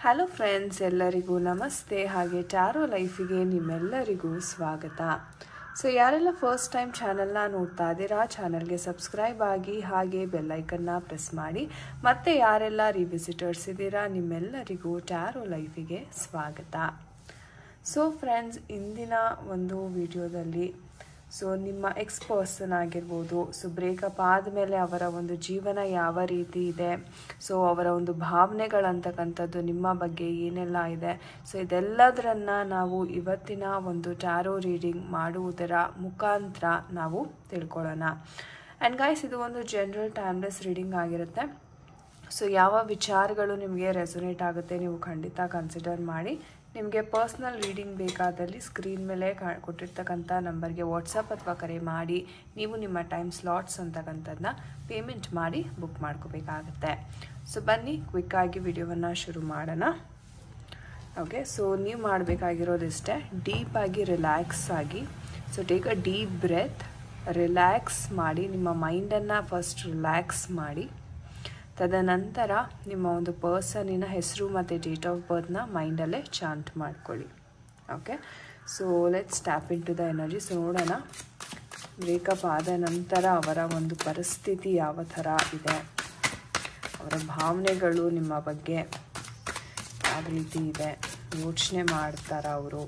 hello friends ಎಲ್ಲರಿಗೂ ನಮಸ್ತೆ ಹಾಗೆ ಟಾರೋ ಲೈಫಿಗೆ ನಿಮ್ಮೆಲ್ಲರಿಗೂ ಸ್ವಾಗತ ಸೊ ಯಾರೆಲ್ಲ ಫಸ್ಟ್ ಟೈಮ್ ಚಾನಲ್ನ ನೋಡ್ತಾ ಇದ್ದೀರಾ ಚಾನಲ್ಗೆ ಸಬ್ಸ್ಕ್ರೈಬ್ ಆಗಿ ಹಾಗೆ ಬೆಲ್ಲೈಕನ್ನ ಪ್ರೆಸ್ ಮಾಡಿ ಮತ್ತೆ ಯಾರೆಲ್ಲ ರಿವಿಸಿಟರ್ಸ್ ಇದ್ದೀರಾ ನಿಮ್ಮೆಲ್ಲರಿಗೂ ಟಾರೋ ಲೈಫಿಗೆ ಸ್ವಾಗತ ಸೊ ಫ್ರೆಂಡ್ಸ್ ಇಂದಿನ ಒಂದು ವಿಡಿಯೋದಲ್ಲಿ ಸೊ ನಿಮ್ಮ ಎಕ್ಸ್ ಪರ್ಸನ್ ಆಗಿರ್ಬೋದು ಸೊ ಬ್ರೇಕಪ್ ಆದಮೇಲೆ ಅವರ ಒಂದು ಜೀವನ ಯಾವ ರೀತಿ ಇದೆ ಸೊ ಅವರ ಒಂದು ಭಾವನೆಗಳಂತಕ್ಕಂಥದ್ದು ನಿಮ್ಮ ಬಗ್ಗೆ ಏನೆಲ್ಲ ಇದೆ ಸೊ ಇದೆಲ್ಲದರನ್ನ ನಾವು ಇವತ್ತಿನ ಒಂದು ಟ್ಯಾರೋ ರೀಡಿಂಗ್ ಮಾಡುವುದರ ಮುಖಾಂತರ ನಾವು ತಿಳ್ಕೊಳ್ಳೋಣ ಆ್ಯಂಡ್ ಗಾಯ್ಸ್ ಇದು ಒಂದು ಜನರಲ್ ಟೈಮ್ಲೆಸ್ ರೀಡಿಂಗ್ ಆಗಿರುತ್ತೆ ಸೊ ಯಾವ ವಿಚಾರಗಳು ನಿಮಗೆ ರೆಸೊನೇಟ್ ಆಗುತ್ತೆ ನೀವು ಖಂಡಿತ ಕನ್ಸಿಡರ್ ಮಾಡಿ ನಿಮಗೆ ಪರ್ಸ್ನಲ್ ರೀಡಿಂಗ್ ಬೇಕಾದಲ್ಲಿ ಸ್ಕ್ರೀನ್ ಮೇಲೆ ಕಾ ಕೊಟ್ಟಿರ್ತಕ್ಕಂಥ ನಂಬರ್ಗೆ ವಾಟ್ಸಪ್ ಅಥವಾ ಕರೆ ಮಾಡಿ ನೀವು ನಿಮ್ಮ ಟೈಮ್ ಸ್ಲಾಟ್ಸ್ ಅಂತಕ್ಕಂಥದ್ದನ್ನ ಪೇಮೆಂಟ್ ಮಾಡಿ ಬುಕ್ ಮಾಡ್ಕೋಬೇಕಾಗತ್ತೆ ಸೊ ಬನ್ನಿ ಕ್ವಿಕ್ಕಾಗಿ ವಿಡಿಯೋವನ್ನು ಶುರು ಮಾಡೋಣ ಓಕೆ ಸೊ ನೀವು ಮಾಡಬೇಕಾಗಿರೋದಿಷ್ಟೇ ಡೀಪಾಗಿ ರಿಲ್ಯಾಕ್ಸ್ ಆಗಿ so take a deep breath relax ಮಾಡಿ ನಿಮ್ಮ ಮೈಂಡನ್ನು ಫಸ್ಟ್ ರಿಲ್ಯಾಕ್ಸ್ ಮಾಡಿ ತದನಂತರ ನಿಮ್ಮ ಒಂದು ಪರ್ಸನಿನ ಹೆಸರು ಮತ್ತು ಡೇಟ್ ಆಫ್ ಬರ್ತ್ನ ಮೈಂಡಲ್ಲೇ ಚಾಂಟ್ ಮಾಡ್ಕೊಳ್ಳಿ okay so let's tap into the energy so ನೋಡೋಣ ಬ್ರೇಕಪ್ ಆದ ನಂತರ ಅವರ ಒಂದು ಪರಿಸ್ಥಿತಿ ಯಾವ ಥರ ಇದೆ ಅವರ ಭಾವನೆಗಳು ನಿಮ್ಮ ಬಗ್ಗೆ ಯಾವ ರೀತಿ ಇದೆ ಯೋಚನೆ ಮಾಡ್ತಾರ ಅವರು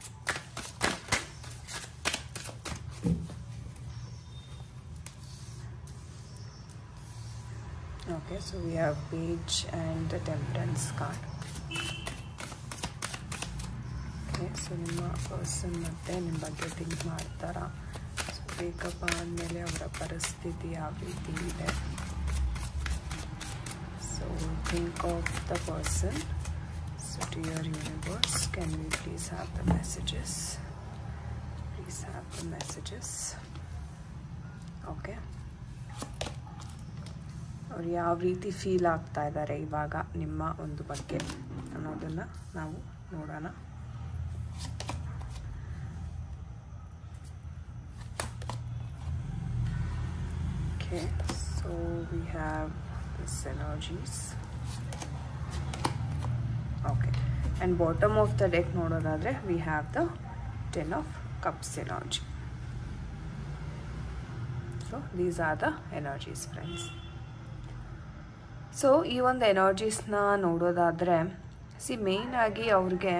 okay so we have page and the temperance card okay so ನಿಮ್ಮ ಪರ್ಸನ್ ಮತ್ತೆ ನಿಮ್ಮ ಬಗ್ಗೆ ಥಿಂಕ್ ಮಾಡ್ತಾರ ಸೊ ಬ್ರೇಕಪ್ ಆದಮೇಲೆ ಅವರ ಪರಿಸ್ಥಿತಿ ಯಾವ ರೀತಿ ಇದೆ so think of the person so to your universe can we please have the messages please have the messages okay ಅವ್ರು ಯಾವ ರೀತಿ ಫೀಲ್ ಆಗ್ತಾ ಇದ್ದಾರೆ ಇವಾಗ ನಿಮ್ಮ ಒಂದು ಬಗ್ಗೆ ಅನ್ನೋದನ್ನು ನಾವು ನೋಡೋಣ okay so we have this energies okay and bottom of the deck ನೋಡೋದಾದರೆ we have the ten of cups energy so these are the energies friends so ಈ ಒಂದು ಎನರ್ಜೀಸ್ನ ನೋಡೋದಾದರೆ ಸಿ ಮೇಯ್ನಾಗಿ ಅವ್ರಿಗೆ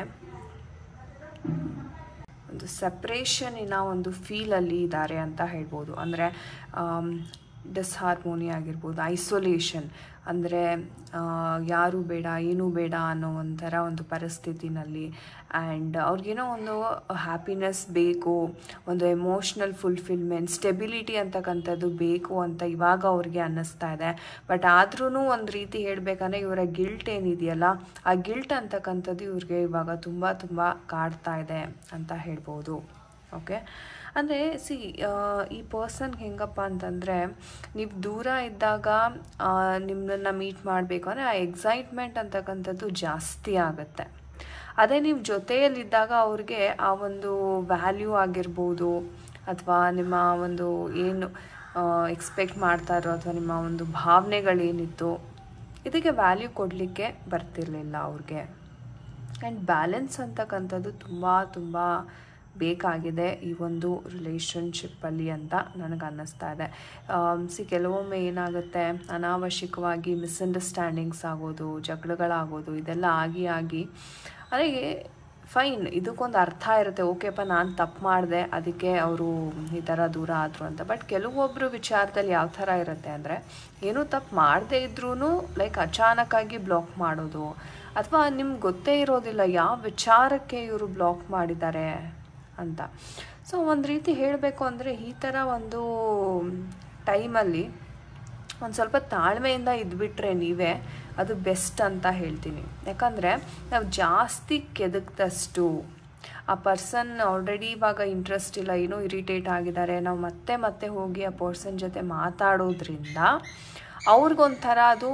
ಒಂದು ಸಪ್ರೇಷನಿನ ಒಂದು ಫೀಲಲ್ಲಿ ಇದ್ದಾರೆ ಅಂತ ಹೇಳ್ಬೋದು ಅಂದರೆ ಡಿಸ್ಹಾರ್ಮೋನಿ ಆಗಿರ್ಬೋದು ಐಸೋಲೇಷನ್ ಅಂದರೆ ಯಾರು ಬೇಡ ಏನೂ ಬೇಡ ಅನ್ನೋ ಒಂಥರ ಒಂದು ಪರಿಸ್ಥಿತಿನಲ್ಲಿ ಆ್ಯಂಡ್ ಅವ್ರಿಗೇನೋ ಒಂದು ಹ್ಯಾಪಿನೆಸ್ ಬೇಕು ಒಂದು ಎಮೋಷ್ನಲ್ ಫುಲ್ಫಿಲ್ಮೆಂಟ್ ಸ್ಟೆಬಿಲಿಟಿ ಅಂತಕ್ಕಂಥದ್ದು ಬೇಕು ಅಂತ ಇವಾಗ ಅವ್ರಿಗೆ ಅನ್ನಿಸ್ತಾ ಇದೆ ಬಟ್ ಆದ್ರೂ ಒಂದು ರೀತಿ ಹೇಳಬೇಕಂದ್ರೆ ಇವರ ಗಿಲ್ಟ್ ಏನಿದೆಯಲ್ಲ ಆ ಗಿಲ್ಟ್ ಅಂತಕ್ಕಂಥದ್ದು ಇವ್ರಿಗೆ ಇವಾಗ ತುಂಬ ತುಂಬ ಕಾಡ್ತಾ ಇದೆ ಅಂತ ಹೇಳ್ಬೋದು ಓಕೆ ಅಂದರೆ ಸಿ ಈ ಪರ್ಸನ್ಗೆ ಹೆಂಗಪ್ಪ ಅಂತಂದರೆ ನೀವು ದೂರ ಇದ್ದಾಗ ನಿಮ್ಮನ್ನು ಮೀಟ್ ಮಾಡಬೇಕು ಅಂದರೆ ಆ ಎಕ್ಸೈಟ್ಮೆಂಟ್ ಅಂತಕ್ಕಂಥದ್ದು ಜಾಸ್ತಿ ಆಗುತ್ತೆ ಅದೇ ನೀವು ಜೊತೆಯಲ್ಲಿದ್ದಾಗ ಅವ್ರಿಗೆ ಆ ಒಂದು ವ್ಯಾಲ್ಯೂ ಆಗಿರ್ಬೋದು ಅಥವಾ ನಿಮ್ಮ ಒಂದು ಏನು ಎಕ್ಸ್ಪೆಕ್ಟ್ ಮಾಡ್ತಾರೋ ಅಥವಾ ನಿಮ್ಮ ಒಂದು ಭಾವನೆಗಳೇನಿತ್ತು ಇದಕ್ಕೆ ವ್ಯಾಲ್ಯೂ ಕೊಡಲಿಕ್ಕೆ ಬರ್ತಿರ್ಲಿಲ್ಲ ಅವ್ರಿಗೆ ಆ್ಯಂಡ್ ಬ್ಯಾಲೆನ್ಸ್ ಅಂತಕ್ಕಂಥದ್ದು ತುಂಬ ತುಂಬ ಬೇಕಾಗಿದೆ ಈ ಒಂದು ರಿಲೇಷನ್ಶಿಪ್ಪಲ್ಲಿ ಅಂತ ನನಗೆ ಅನ್ನಿಸ್ತಾ ಇದೆ ಸಿ ಕೆಲವೊಮ್ಮೆ ಏನಾಗುತ್ತೆ ಅನಾವಶ್ಯಕವಾಗಿ ಮಿಸ್ಅಂಡರ್ಸ್ಟ್ಯಾಂಡಿಂಗ್ಸ್ ಆಗೋದು ಜಗಳಗಳಾಗೋದು ಇದೆಲ್ಲ ಆಗಿ ಆಗಿ ಅದೇ ಫೈನ್ ಇದಕ್ಕೊಂದು ಅರ್ಥ ಇರುತ್ತೆ ಓಕೆಪ್ಪ ನಾನು ತಪ್ಪು ಮಾಡಿದೆ ಅದಕ್ಕೆ ಅವರು ಈ ಥರ ದೂರ ಆದರು ಅಂತ ಬಟ್ ಕೆಲವೊಬ್ಬರು ವಿಚಾರದಲ್ಲಿ ಯಾವ ಥರ ಇರುತ್ತೆ ಅಂದರೆ ಏನೂ ತಪ್ಪು ಮಾಡದೇ ಇದ್ರೂ ಲೈಕ್ ಅಚಾನಕ್ಕಾಗಿ ಬ್ಲಾಕ್ ಮಾಡೋದು ಅಥವಾ ನಿಮ್ಗೆ ಗೊತ್ತೇ ಇರೋದಿಲ್ಲ ಯಾವ ವಿಚಾರಕ್ಕೆ ಇವರು ಬ್ಲಾಕ್ ಮಾಡಿದ್ದಾರೆ ಅಂತ ಸೊ ಒಂದು ರೀತಿ ಹೇಳಬೇಕು ಅಂದರೆ ಈ ಥರ ಒಂದು ಟೈಮಲ್ಲಿ ಒಂದು ಸ್ವಲ್ಪ ತಾಳ್ಮೆಯಿಂದ ಇದ್ಬಿಟ್ರೆ ನೀವೇ ಅದು ಬೆಸ್ಟ್ ಅಂತ ಹೇಳ್ತೀನಿ ಯಾಕಂದರೆ ನಾವು ಜಾಸ್ತಿ ಕೆದಕ್ದಷ್ಟು ಆ ಪರ್ಸನ್ ಆಲ್ರೆಡಿ ಇವಾಗ ಇಂಟ್ರೆಸ್ಟ್ ಇಲ್ಲ ಏನೋ ಇರಿಟೇಟ್ ಆಗಿದ್ದಾರೆ ನಾವು ಮತ್ತೆ ಮತ್ತೆ ಹೋಗಿ ಆ ಪರ್ಸನ್ ಜೊತೆ ಮಾತಾಡೋದ್ರಿಂದ ಅವ್ರಿಗೊಂಥರ ಅದು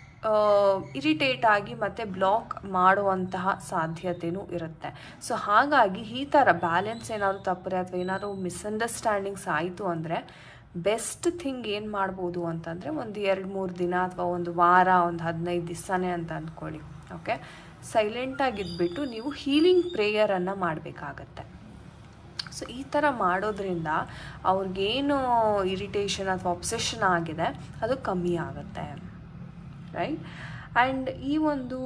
ಇರಿಟೇಟ್ ಆಗಿ ಮತ್ತೆ ಬ್ಲಾಕ್ ಮಾಡುವಂತಹ ಸಾಧ್ಯತೆಯೂ ಇರುತ್ತೆ ಸೊ ಹಾಗಾಗಿ ಈ ಥರ ಬ್ಯಾಲೆನ್ಸ್ ಏನಾದರೂ ತಪ್ಪರೆ ಅಥವಾ ಏನಾದರೂ ಮಿಸ್ಅಂಡರ್ಸ್ಟ್ಯಾಂಡಿಂಗ್ಸ್ ಆಯಿತು ಅಂದರೆ ಬೆಸ್ಟ್ ಥಿಂಗ್ ಏನು ಮಾಡ್ಬೋದು ಅಂತಂದರೆ ಒಂದು ಎರಡು ಮೂರು ದಿನ ಅಥವಾ ಒಂದು ವಾರ ಒಂದು ಹದಿನೈದು ದಿವಸನೇ ಅಂತ ಅಂದ್ಕೊಳ್ಳಿ ಓಕೆ ಸೈಲೆಂಟಾಗಿದ್ಬಿಟ್ಟು ನೀವು ಹೀಲಿಂಗ್ ಪ್ರೇಯರನ್ನು ಮಾಡಬೇಕಾಗತ್ತೆ ಸೊ ಈ ಥರ ಮಾಡೋದ್ರಿಂದ ಅವ್ರಿಗೇನು ಇರಿಟೇಷನ್ ಅಥವಾ ಒಬ್ಸೆಷನ್ ಆಗಿದೆ ಅದು ಕಮ್ಮಿ ಆಗುತ್ತೆ ರೈಟ್ ಆ್ಯಂಡ್ ಈ ಒಂದು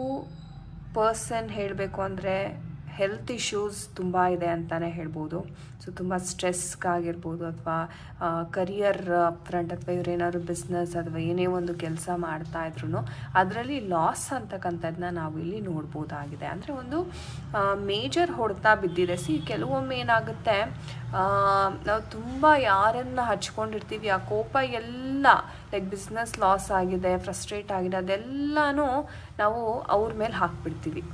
ಪರ್ಸನ್ ಹೇಳಬೇಕು ಅಂದರೆ ಹೆಲ್ತ್ ಇಶ್ಯೂಸ್ ತುಂಬ ಇದೆ ಅಂತಲೇ ಹೇಳ್ಬೋದು ಸೊ ತುಂಬ ಸ್ಟ್ರೆಸ್ಗಾಗಿರ್ಬೋದು ಅಥವಾ ಕರಿಯರ್ ಫ್ರಂಟ್ ಅಥವಾ ಇವ್ರೇನಾದ್ರು ಬಿಸ್ನೆಸ್ ಅಥವಾ ಏನೇ ಒಂದು ಕೆಲಸ ಮಾಡ್ತಾ ಇದ್ರು ಅದರಲ್ಲಿ ಲಾಸ್ ಅಂತಕ್ಕಂಥದ್ದನ್ನ ನಾವು ಇಲ್ಲಿ ನೋಡ್ಬೋದಾಗಿದೆ ಅಂದರೆ ಒಂದು ಮೇಜರ್ ಹೊಡೆತ ಬಿದ್ದಿದೆ ಸಿ ಕೆಲವೊಮ್ಮೆ ಏನಾಗುತ್ತೆ ನಾವು ತುಂಬ ಯಾರನ್ನು ಹಚ್ಕೊಂಡಿರ್ತೀವಿ ಆ ಕೋಪ ಎಲ್ಲ ಲೈಕ್ ಬಿಸ್ನೆಸ್ ಲಾಸ್ ಆಗಿದೆ ಫ್ರಸ್ಟ್ರೇಟ್ ಆಗಿದೆ ಅದೆಲ್ಲನೂ ನಾವು ಅವ್ರ ಮೇಲೆ ಹಾಕ್ಬಿಡ್ತೀವಿ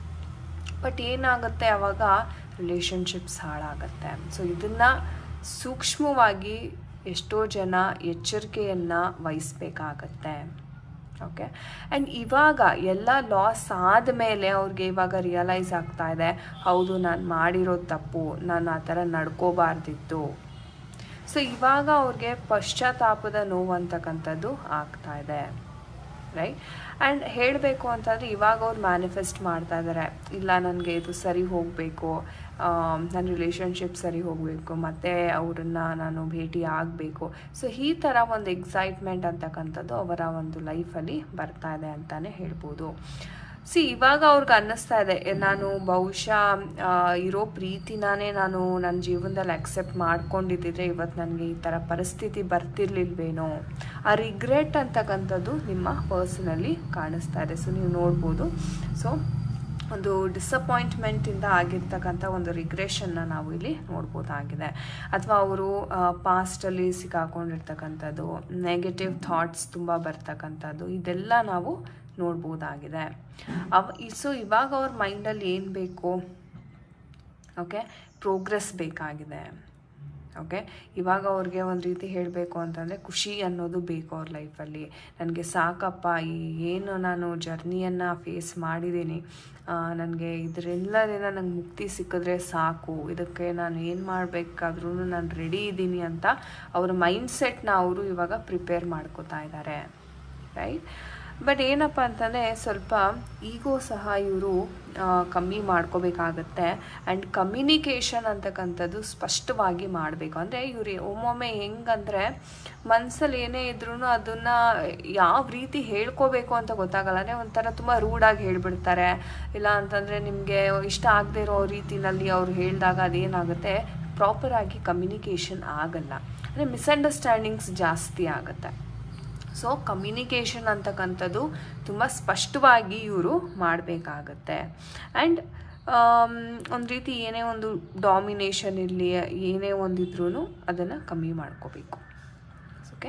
ಬಟ್ ಏನಾಗುತ್ತೆ ಆವಾಗ ರಿಲೇಷನ್ಶಿಪ್ಸ್ ಹಾಳಾಗತ್ತೆ ಸೊ ಇದನ್ನು ಸೂಕ್ಷ್ಮವಾಗಿ ಎಷ್ಟೋ ಜನ ಎಚ್ಚರಿಕೆಯನ್ನು ವಹಿಸ್ಬೇಕಾಗತ್ತೆ ಓಕೆ ಆ್ಯಂಡ್ ಇವಾಗ ಎಲ್ಲ ಲಾಸ್ ಆದಮೇಲೆ ಅವ್ರಿಗೆ ಇವಾಗ ರಿಯಲೈಸ್ ಆಗ್ತಾ ಇದೆ ಹೌದು ನಾನು ಮಾಡಿರೋದು ತಪ್ಪು ನಾನು ಆ ಥರ ನಡ್ಕೋಬಾರ್ದಿತ್ತು ಸೊ ಇವಾಗ ಅವ್ರಿಗೆ ಪಶ್ಚಾತ್ತಾಪದ ನೋವು ಅಂತಕ್ಕಂಥದ್ದು ಆಗ್ತಾ ಇದೆ ರೈಟ್ ಆ್ಯಂಡ್ ಹೇಳಬೇಕು ಅಂತಂದರೆ ಇವಾಗ ಅವ್ರು ಮ್ಯಾನಿಫೆಸ್ಟ್ ಮಾಡ್ತಾ ಇದ್ದಾರೆ ಇಲ್ಲ ನನಗೆ ಇದು ಸರಿ ಹೋಗಬೇಕು ನನ್ನ ರಿಲೇಷನ್ಶಿಪ್ ಸರಿ ಹೋಗಬೇಕು ಮತ್ತು ಅವ್ರನ್ನ ನಾನು ಭೇಟಿ ಆಗಬೇಕು ಸೊ ಈ ಥರ ಒಂದು ಎಕ್ಸೈಟ್ಮೆಂಟ್ ಅಂತಕ್ಕಂಥದ್ದು ಅವರ ಒಂದು ಲೈಫಲ್ಲಿ ಬರ್ತಾ ಇದೆ ಅಂತಲೇ ಹೇಳ್ಬೋದು ಸಿ ಇವಾಗ ಅವ್ರಿಗೆ ಅನ್ನಿಸ್ತಾ ಇದೆ ನಾನು ಬಹುಶಃ ಇರೋ ಪ್ರೀತಿನಾನೇ ನಾನು ನನ್ನ ಜೀವನದಲ್ಲಿ ಅಕ್ಸೆಪ್ಟ್ ಮಾಡ್ಕೊಂಡಿದ್ದಿದ್ರೆ ಇವತ್ತು ನನಗೆ ಈ ಥರ ಪರಿಸ್ಥಿತಿ ಬರ್ತಿರ್ಲಿಲ್ವೇನೋ ಆ ರಿಗ್ರೆಟ್ ಅಂತಕ್ಕಂಥದ್ದು ನಿಮ್ಮ ಪರ್ಸನಲ್ಲಿ ಕಾಣಿಸ್ತಾ ಇದೆ ಸೊ ನೀವು ನೋಡ್ಬೋದು ಸೊ ಒಂದು ಡಿಸಪಾಯಿಂಟ್ಮೆಂಟಿಂದ ಆಗಿರ್ತಕ್ಕಂಥ ಒಂದು ರಿಗ್ರೆಷನ್ನ ನಾವು ಇಲ್ಲಿ ನೋಡ್ಬೋದಾಗಿದೆ ಅಥವಾ ಅವರು ಪಾಸ್ಟಲ್ಲಿ ಸಿಕ್ಕಾಕೊಂಡಿರ್ತಕ್ಕಂಥದ್ದು ನೆಗೆಟಿವ್ ಥಾಟ್ಸ್ ತುಂಬ ಬರ್ತಕ್ಕಂಥದ್ದು ಇದೆಲ್ಲ ನಾವು ನೋಡ್ಬೋದಾಗಿದೆ ಅವ ಸೊ ಇವಾಗ ಅವ್ರ ಮೈಂಡಲ್ಲಿ ಏನು ಬೇಕು ಓಕೆ ಪ್ರೋಗ್ರೆಸ್ ಬೇಕಾಗಿದೆ ಓಕೆ ಇವಾಗ ಅವ್ರಿಗೆ ಒಂದು ರೀತಿ ಹೇಳಬೇಕು ಅಂತಂದರೆ ಖುಷಿ ಅನ್ನೋದು ಬೇಕು ಅವ್ರ ಲೈಫಲ್ಲಿ ನನಗೆ ಸಾಕಪ್ಪ ಈ ಏನು ನಾನು ಜರ್ನಿಯನ್ನು ಫೇಸ್ ಮಾಡಿದ್ದೀನಿ ನನಗೆ ಇದರೆಲ್ಲದಿಂದ ನಂಗೆ ಮುಕ್ತಿ ಸಿಕ್ಕಿದ್ರೆ ಸಾಕು ಇದಕ್ಕೆ ನಾನು ಏನು ಮಾಡಬೇಕಾದ್ರೂ ನಾನು ರೆಡಿ ಇದ್ದೀನಿ ಅಂತ ಅವ್ರ ಮೈಂಡ್ಸೆಟ್ನ ಅವರು ಇವಾಗ ಪ್ರಿಪೇರ್ ಮಾಡ್ಕೋತಾ ಇದ್ದಾರೆ ರೈಟ್ ಬಟ್ ಏನಪ್ಪ ಅಂತಂದರೆ ಸ್ವಲ್ಪ ಈಗೋ ಸಹ ಇವರು ಕಮ್ಮಿ ಮಾಡ್ಕೋಬೇಕಾಗತ್ತೆ ಆ್ಯಂಡ್ ಕಮ್ಯುನಿಕೇಷನ್ ಅಂತಕ್ಕಂಥದ್ದು ಸ್ಪಷ್ಟವಾಗಿ ಮಾಡಬೇಕು ಅಂದರೆ ಇವ್ರು ಒಮ್ಮೊಮ್ಮೆ ಹೆಂಗಂದರೆ ಮನಸ್ಸಲ್ಲಿ ಏನೇ ಇದ್ರೂ ಅದನ್ನು ಯಾವ ರೀತಿ ಹೇಳ್ಕೋಬೇಕು ಅಂತ ಗೊತ್ತಾಗಲ್ಲ ಅಂದರೆ ಒಂಥರ ತುಂಬ ರೂಡಾಗಿ ಹೇಳ್ಬಿಡ್ತಾರೆ ಇಲ್ಲ ಅಂತಂದರೆ ನಿಮಗೆ ಇಷ್ಟ ಆಗದೆ ಇರೋ ರೀತಿನಲ್ಲಿ ಅವ್ರು ಹೇಳಿದಾಗ ಅದೇನಾಗುತ್ತೆ ಪ್ರಾಪರಾಗಿ ಕಮ್ಯುನಿಕೇಷನ್ ಆಗಲ್ಲ ಅಂದರೆ ಮಿಸ್ಅಂಡರ್ಸ್ಟ್ಯಾಂಡಿಂಗ್ಸ್ ಜಾಸ್ತಿ ಆಗುತ್ತೆ ಸೊ ಕಮ್ಯುನಿಕೇಷನ್ ಅಂತಕ್ಕಂಥದ್ದು ತುಂಬ ಸ್ಪಷ್ಟವಾಗಿ ಇವರು ಮಾಡಬೇಕಾಗತ್ತೆ ಆ್ಯಂಡ್ ಒಂದು ರೀತಿ ಏನೇ ಒಂದು ಡಾಮಿನೇಷನ್ ಇರಲಿ ಏನೇ ಒಂದಿದ್ರೂ ಅದನ್ನು ಕಮ್ಮಿ ಮಾಡ್ಕೋಬೇಕು ಓಕೆ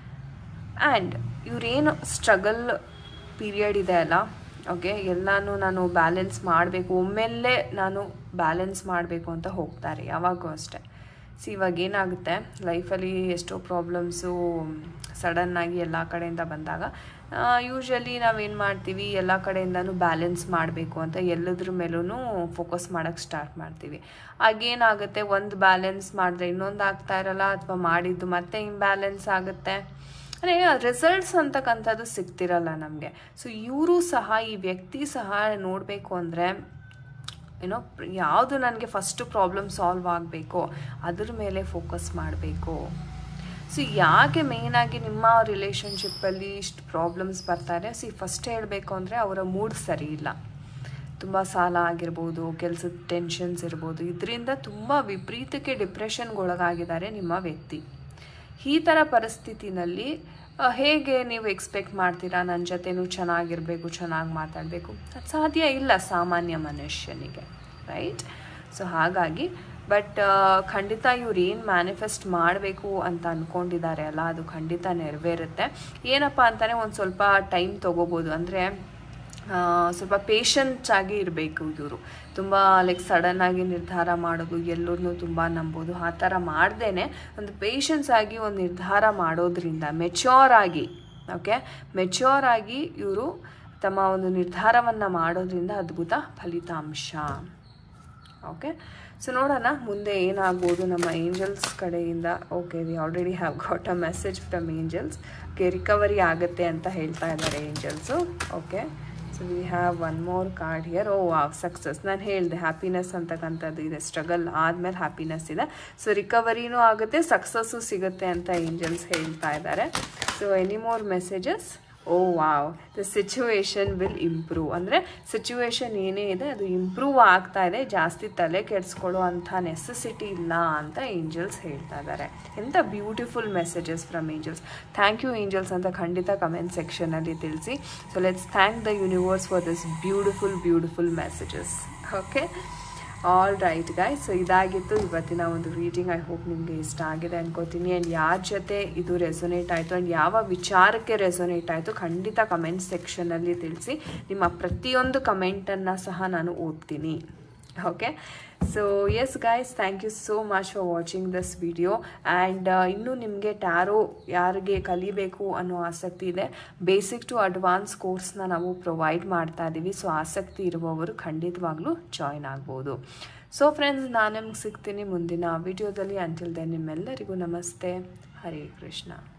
ಆ್ಯಂಡ್ ಇವರೇನು ಸ್ಟ್ರಗಲ್ ಪೀರಿಯಡ್ ಇದೆ ಅಲ್ಲ ಓಕೆ ಎಲ್ಲನೂ ನಾನು ಬ್ಯಾಲೆನ್ಸ್ ಮಾಡಬೇಕು ಒಮ್ಮೆಲ್ಲೇ ನಾನು ಬ್ಯಾಲೆನ್ಸ್ ಮಾಡಬೇಕು ಅಂತ ಹೋಗ್ತಾರೆ ಯಾವಾಗೂ ಅಷ್ಟೇ ಸಿ ಇವಾಗ ಏನಾಗುತ್ತೆ ಲೈಫಲ್ಲಿ ಎಷ್ಟೋ ಪ್ರಾಬ್ಲಮ್ಸು ಸಡನ್ನಾಗಿ ಎಲ್ಲ ಕಡೆಯಿಂದ ಬಂದಾಗ ಯೂಶ್ವಲಿ ನಾವೇನು ಮಾಡ್ತೀವಿ ಎಲ್ಲ ಕಡೆಯಿಂದನೂ ಬ್ಯಾಲೆನ್ಸ್ ಮಾಡಬೇಕು ಅಂತ ಎಲ್ಲದ್ರ ಮೇಲೂ ಫೋಕಸ್ ಮಾಡೋಕ್ಕೆ ಸ್ಟಾರ್ಟ್ ಮಾಡ್ತೀವಿ ಆಗೇನಾಗುತ್ತೆ ಒಂದು ಬ್ಯಾಲೆನ್ಸ್ ಮಾಡಿದ್ರೆ ಇನ್ನೊಂದು ಆಗ್ತಾ ಇರಲ್ಲ ಅಥವಾ ಮಾಡಿದ್ದು ಮತ್ತೆ ಇಂಬ್ಯಾಲೆನ್ಸ್ ಆಗುತ್ತೆ ಅಂದರೆ ರಿಸಲ್ಟ್ಸ್ ಅಂತಕ್ಕಂಥದ್ದು ಸಿಗ್ತಿರಲ್ಲ ನಮಗೆ ಸೊ ಇವರು ಸಹ ಈ ವ್ಯಕ್ತಿ ಸಹ ನೋಡಬೇಕು ಅಂದರೆ ಏನೋ ಯಾವುದು ನನಗೆ ಫಸ್ಟು ಪ್ರಾಬ್ಲಮ್ ಸಾಲ್ವ್ ಆಗಬೇಕೋ ಅದ್ರ ಮೇಲೆ ಫೋಕಸ್ ಮಾಡಬೇಕು ಸೊ ಯಾಕೆ ಮೇಯ್ನಾಗಿ ನಿಮ್ಮ ರಿಲೇಷನ್ಶಿಪ್ಪಲ್ಲಿ ಇಷ್ಟು ಪ್ರಾಬ್ಲಮ್ಸ್ ಬರ್ತಾರೆ ಸಿ ಫಸ್ಟ್ ಹೇಳಬೇಕು ಅಂದರೆ ಅವರ ಮೂಡ್ ಸರಿ ಇಲ್ಲ ತುಂಬ ಸಾಲ ಆಗಿರ್ಬೋದು ಕೆಲಸದ ಟೆನ್ಷನ್ಸ್ ಇರ್ಬೋದು ಇದರಿಂದ ತುಂಬ ವಿಪರೀತಕ್ಕೆ ಡಿಪ್ರೆಷನ್ಗೆ ಒಳಗಾಗಿದ್ದಾರೆ ನಿಮ್ಮ ವ್ಯಕ್ತಿ ಈ ಥರ ಪರಿಸ್ಥಿತಿನಲ್ಲಿ ಹೇಗೆ ನೀವು ಎಕ್ಸ್ಪೆಕ್ಟ್ ಮಾಡ್ತೀರಾ ನನ್ನ ಜೊತೆನೂ ಚೆನ್ನಾಗಿರಬೇಕು ಚೆನ್ನಾಗಿ ಮಾತಾಡಬೇಕು ಅದು ಸಾಧ್ಯ ಇಲ್ಲ ಸಾಮಾನ್ಯ ಮನುಷ್ಯನಿಗೆ ರೈಟ್ ಸೊ ಹಾಗಾಗಿ ಬಟ್ ಖಂಡಿತ ಇವ್ರು ಏನು ಮ್ಯಾನಿಫೆಸ್ಟ್ ಮಾಡಬೇಕು ಅಂತ ಅಂದ್ಕೊಂಡಿದ್ದಾರೆ ಅಲ್ಲ ಅದು ಖಂಡಿತ ನೆರವೇರುತ್ತೆ ಏನಪ್ಪ ಅಂತಾನೆ ಒಂದು ಸ್ವಲ್ಪ ಟೈಮ್ ತೊಗೋಬೋದು ಅಂದರೆ ಸ್ವಲ್ಪ ಪೇಷನ್ಸ್ ಆಗಿ ಇರಬೇಕು ಇವರು ತುಂಬ ಲೈಕ್ ಸಡನ್ನಾಗಿ ನಿರ್ಧಾರ ಮಾಡೋದು ಎಲ್ಲರನ್ನೂ ತುಂಬ ನಂಬೋದು ಆ ಥರ ಮಾಡ್ದೇ ಒಂದು ಪೇಷನ್ಸ್ ಆಗಿ ಒಂದು ನಿರ್ಧಾರ ಮಾಡೋದ್ರಿಂದ ಮೆಚ್ಯೂರ್ ಆಗಿ ಓಕೆ ಮೆಚ್ಯೂರ್ ಆಗಿ ಇವರು ತಮ್ಮ ಒಂದು ನಿರ್ಧಾರವನ್ನು ಮಾಡೋದ್ರಿಂದ ಅದ್ಭುತ ಫಲಿತಾಂಶ ಓಕೆ ಸೊ ನೋಡೋಣ ಮುಂದೆ ಏನಾಗ್ಬೋದು ನಮ್ಮ ಏಂಜಲ್ಸ್ ಕಡೆಯಿಂದ okay we already have got a message from angels okay recovery ಆಗುತ್ತೆ ಅಂತ ಹೇಳ್ತಾ ಇದ್ದಾರೆ angels okay so we have one more card here oh wow success ನಾನು ಹೇಳಿದೆ ಹ್ಯಾಪಿನೆಸ್ ಅಂತಕ್ಕಂಥದ್ದು ಇದೆ ಸ್ಟ್ರಗಲ್ ಆದಮೇಲೆ ಹ್ಯಾಪಿನೆಸ್ ಇದೆ ಸೊ ರಿಕವರಿನೂ ಆಗುತ್ತೆ ಸಕ್ಸಸ್ಸು ಸಿಗುತ್ತೆ ಅಂತ ಏಂಜಲ್ಸ್ ಹೇಳ್ತಾ ಇದ್ದಾರೆ so any more messages oh wow the situation will improve ಅಂದರೆ ಸಿಚುವೇಶನ್ ಏನೇ ಇದೆ ಅದು ಇಂಪ್ರೂವ್ ಆಗ್ತಾ ಇದೆ ಜಾಸ್ತಿ ತಲೆ ಕೆಡಿಸ್ಕೊಳ್ಳೋ ಅಂಥ ನೆಸೆಸಿಟಿ ಇಲ್ಲ ಅಂತ ಏಂಜಲ್ಸ್ ಹೇಳ್ತಾ ಇದ್ದಾರೆ ಎಂಥ beautiful messages from angels thank you angels ಅಂತ ಖಂಡಿತ ಕಮೆಂಟ್ ಸೆಕ್ಷನಲ್ಲಿ ತಿಳಿಸಿ so let's thank the universe for this beautiful beautiful messages okay all right guys so ಇದಾಗಿತ್ತು ಇವತ್ತಿನ ಒಂದು ರೀಡಿಂಗ್ ಐ ಹೋಪ್ ನಿಮಗೆ ಇಷ್ಟ ಆಗಿದೆ ಅನ್ಕೋತೀನಿ ಆ್ಯಂಡ್ ಯಾರ ಜೊತೆ ಇದು ರೆಸೊನೇಟ್ ಆಯಿತು ಆ್ಯಂಡ್ ಯಾವ ವಿಚಾರಕ್ಕೆ ರೆಸೊನೇಟ್ ಆಯಿತು ಖಂಡಿತ ಕಮೆಂಟ್ ಸೆಕ್ಷನಲ್ಲಿ ತಿಳಿಸಿ ನಿಮ್ಮ ಪ್ರತಿಯೊಂದು ಕಮೆಂಟನ್ನು ಸಹ ನಾನು ಓದ್ತೀನಿ okay so yes guys thank you so much for watching this video and ಇನ್ನೂ ನಿಮಗೆ ಟ್ಯಾರೋ ಯಾರಿಗೆ ಕಲಿಬೇಕು ಅನ್ನೋ ಆಸಕ್ತಿ ಇದೆ ಬೇಸಿಕ್ ಟು ಅಡ್ವಾನ್ಸ್ ಕೋರ್ಸ್ನ ನಾವು ಪ್ರೊವೈಡ್ ಮಾಡ್ತಾ ಇದ್ದೀವಿ ಸೊ ಆಸಕ್ತಿ ಇರುವವರು ಖಂಡಿತವಾಗ್ಲೂ ಜಾಯ್ನ್ ಆಗ್ಬೋದು ಸೊ ಫ್ರೆಂಡ್ಸ್ ನಾನು ನಿಮ್ಗೆ ಸಿಗ್ತೀನಿ ಮುಂದಿನ ವಿಡಿಯೋದಲ್ಲಿ ಅಂಟಿಲ್ ದೆನ್ ನಿಮ್ಮೆಲ್ಲರಿಗೂ ನಮಸ್ತೆ ಹರೇ ಕೃಷ್ಣ